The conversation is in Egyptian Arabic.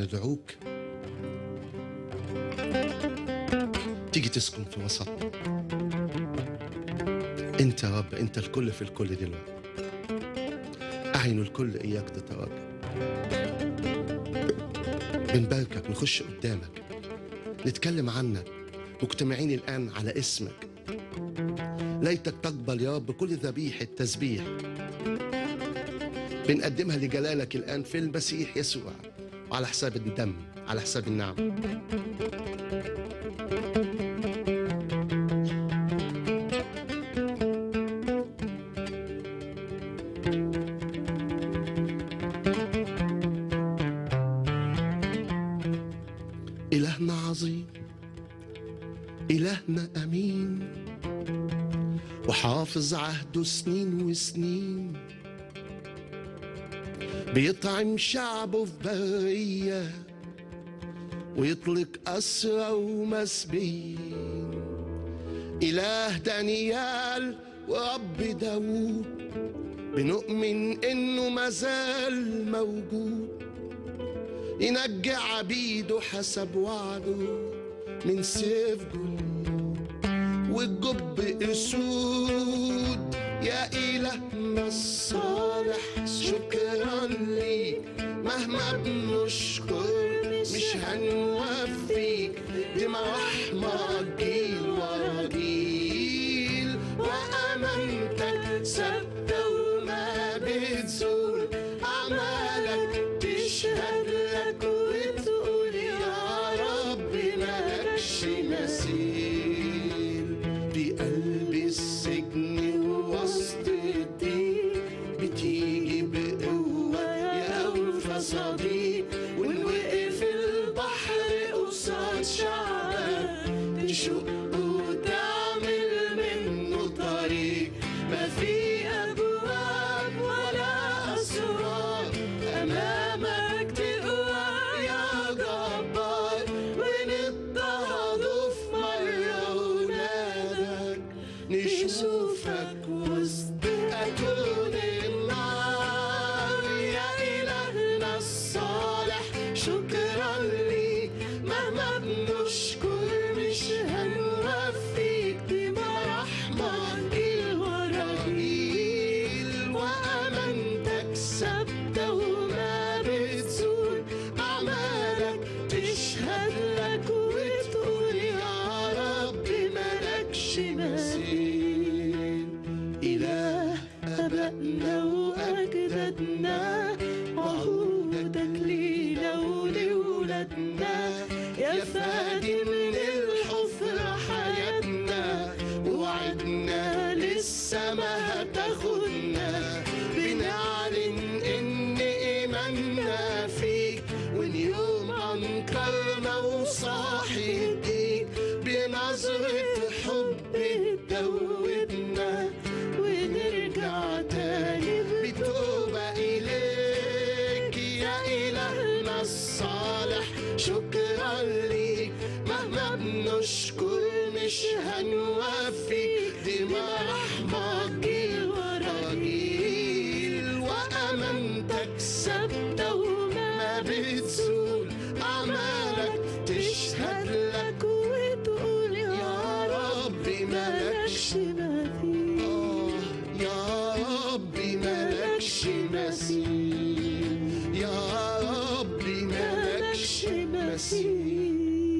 ندعوك تيجي تسكن في وسطنا انت يا رب انت الكل في الكل دلوقتي اعين الكل اياك تتراجع بنباركك نخش قدامك نتكلم عنك مجتمعين الان على اسمك ليتك تقبل يا رب كل ذبيحه تسبيح بنقدمها لجلالك الان في المسيح يسوع وعلى حساب الدم على حساب النعم إلهنا عظيم إلهنا أمين وحافظ عهده سنين وسنين بيطعم شعبه في برية ويطلق أسرى ومسبين إله دانيال ورب داوود بنؤمن إنه مازال موجود ينجي عبيده حسب وعده من سيف جنود والجب اسود يا الهنا الصالح شكرا ليك مهما بنشكر مش هنوفيك دي مراحمك جيل ورا جيل وامانتك ثابته وما بتزول اعمالك تشهد لك وتقول يا رب مالكش مثيل في قلب السجن ووسط الضيق بتيجي بقوة يا أوفى صديق وإن وقف البحر قصاد شعبك تشق وتعمل منه طريق ما في أبواب ولا أسرار أمامك تقوى يا جبار ونضطهد في مرة ونادك نشوفك وسط أتون النار يا إلهنا الصالح شكرا ليك مهما بنشكر مش هنوفيك دي مراحمك جيل ورا جيل وأمانتك ثابتة وما بتزول أعمالك تشهد لك وتقول يا رب مالكش مثيل إله أبائنا وأجدادنا وعهودك لينا ولولادنا يا فادي من الحفرة حياتنا ووعدنا للسما هتاخدنا بنعلن إن إيماننا فيك وإن يوم أنكرنا وصاحي بيك بنظرة حب تدوبنا ونرجع تاني بتوبة إليك يا إلهنا الصالح شكرا ليك مهما بنشكر مش هنوفيك دي مراحمك جيل ورا جيل وأمانتك ثابتة وما بتزول أعمالك تشهد لك وتقول يا رب مالكش مثيل آه، يا رب مالكش مثيل يا رب مالكش مثيل